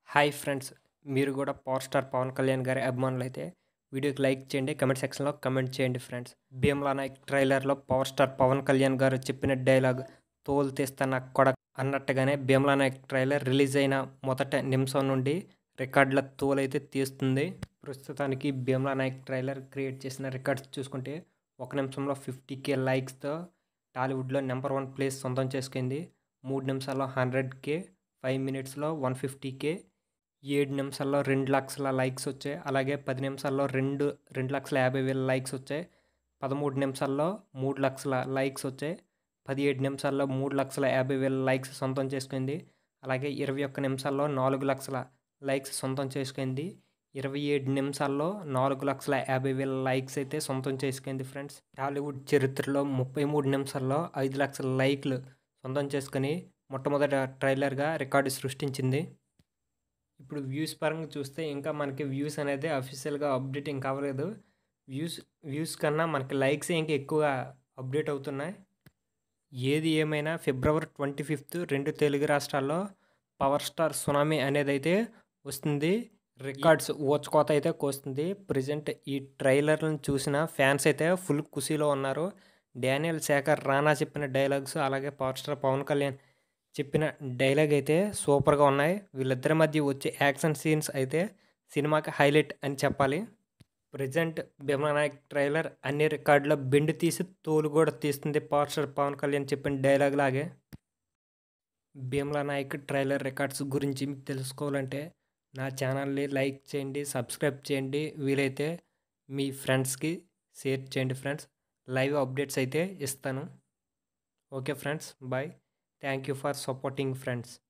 hi friends మీరు కూడా power star Pawan Kalyan గారి అభిమానులు అయితే వీడియోకి లైక్ చేయండి కమెంట్ సెక్షన్లో కమెంట్ చేయండి ఫ్రెండ్స్ భీమ్లా నాయక్ ట్రైలర్లో పవర్ స్టార్ పవన్ కళ్యాణ్ గారు చెప్పిన డైలాగ్ తోలు తీస్తున్న కొడ అన్నట్టుగానే భీమ్లా నాయక్ ట్రైలర్ రిలీజ్ అయిన మొదట నిమిషం నుండి రికార్డుల తోలైతే తీస్తుంది ప్రస్తుతానికి భీమ్లా నాయక్ ట్రైలర్ క్రియేట్ చేసిన రికార్డ్స్ చూసుకుంటే ఒక నిమిషంలో ఫిఫ్టీ కే లైక్స్తో టాలీవుడ్లో నెంబర్ వన్ ప్లేస్ సొంతం చేసుకుంది మూడు నిమిషాల్లో హండ్రెడ్ కే ఫైవ్ మినిట్స్లో వన్ ఫిఫ్టీ కే ఏడు నిమిషాల్లో రెండు లక్షల లైక్స్ వచ్చాయి అలాగే పది నిమిషాల్లో రెండు రెండు లక్షల యాభై వేల లైక్స్ వచ్చాయి పదమూడు నిమిషాల్లో మూడు లక్షల లైక్స్ వచ్చాయి పదిహేడు నిమిషాల్లో మూడు లక్షల యాభై వేల లైక్స్ సొంతం చేసుకుంది అలాగే ఇరవై ఒక్క నిమిషాల్లో నాలుగు లక్షల లైక్స్ సొంతం చేసుకుంది ఇరవై ఏడు నిమిషాల్లో నాలుగు లక్షల యాభై వేల లైక్స్ అయితే సొంతం చేసుకుంది ఫ్రెండ్స్ టాలీవుడ్ చరిత్రలో ముప్పై మూడు నిమిషాల్లో ఐదు లక్షల లైక్లు సొంతం చేసుకొని మొట్టమొదటి ట్రైలర్గా రికార్డు సృష్టించింది ఇప్పుడు వ్యూస్ పరంగా చూస్తే ఇంకా మనకి వ్యూస్ అనేది అఫీషియల్గా అప్డేట్ ఇంకా అవ్వలేదు వ్యూస్ వ్యూస్ కన్నా మనకి లైక్స్ ఇంకా ఎక్కువ అప్డేట్ అవుతున్నాయి ఏది ఏమైనా ఫిబ్రవరి ట్వంటీ ఫిఫ్త్ రెండు తెలుగు రాష్ట్రాల్లో పవర్ స్టార్ సునామీ అనేది అయితే వస్తుంది రికార్డ్స్ ఓచుకోత అయితే కోస్తుంది ప్రజెంట్ ఈ ట్రైలర్లను చూసిన ఫ్యాన్స్ అయితే ఫుల్ ఖుషీలో ఉన్నారు డానియల్ శేఖర్ రానా చెప్పిన డైలాగ్స్ అలాగే పవర్ స్టార్ పవన్ కళ్యాణ్ చెప్పిన డైలాగ్ అయితే సూపర్గా ఉన్నాయి వీళ్ళిద్దరి మధ్య వచ్చే యాక్షన్ సీన్స్ అయితే సినిమాకి హైలైట్ అని చెప్పాలి ప్రజెంట్ భీమా నాయక్ ట్రైలర్ అన్ని రికార్డులో బెండ్ తీసి తోలు కూడా తీస్తుంది పవర్ స్టార్ పవన్ కళ్యాణ్ చెప్పిన డైలాగ్ లాగే భీమ్లా నాయక్ ట్రైలర్ రికార్డ్స్ గురించి మీకు తెలుసుకోవాలంటే నా ఛానల్ని లైక్ చేయండి సబ్స్క్రైబ్ చేయండి వీలైతే మీ ఫ్రెండ్స్కి షేర్ చేయండి ఫ్రెండ్స్ లైవ్ అప్డేట్స్ అయితే ఇస్తాను okay friends bye thank you for supporting friends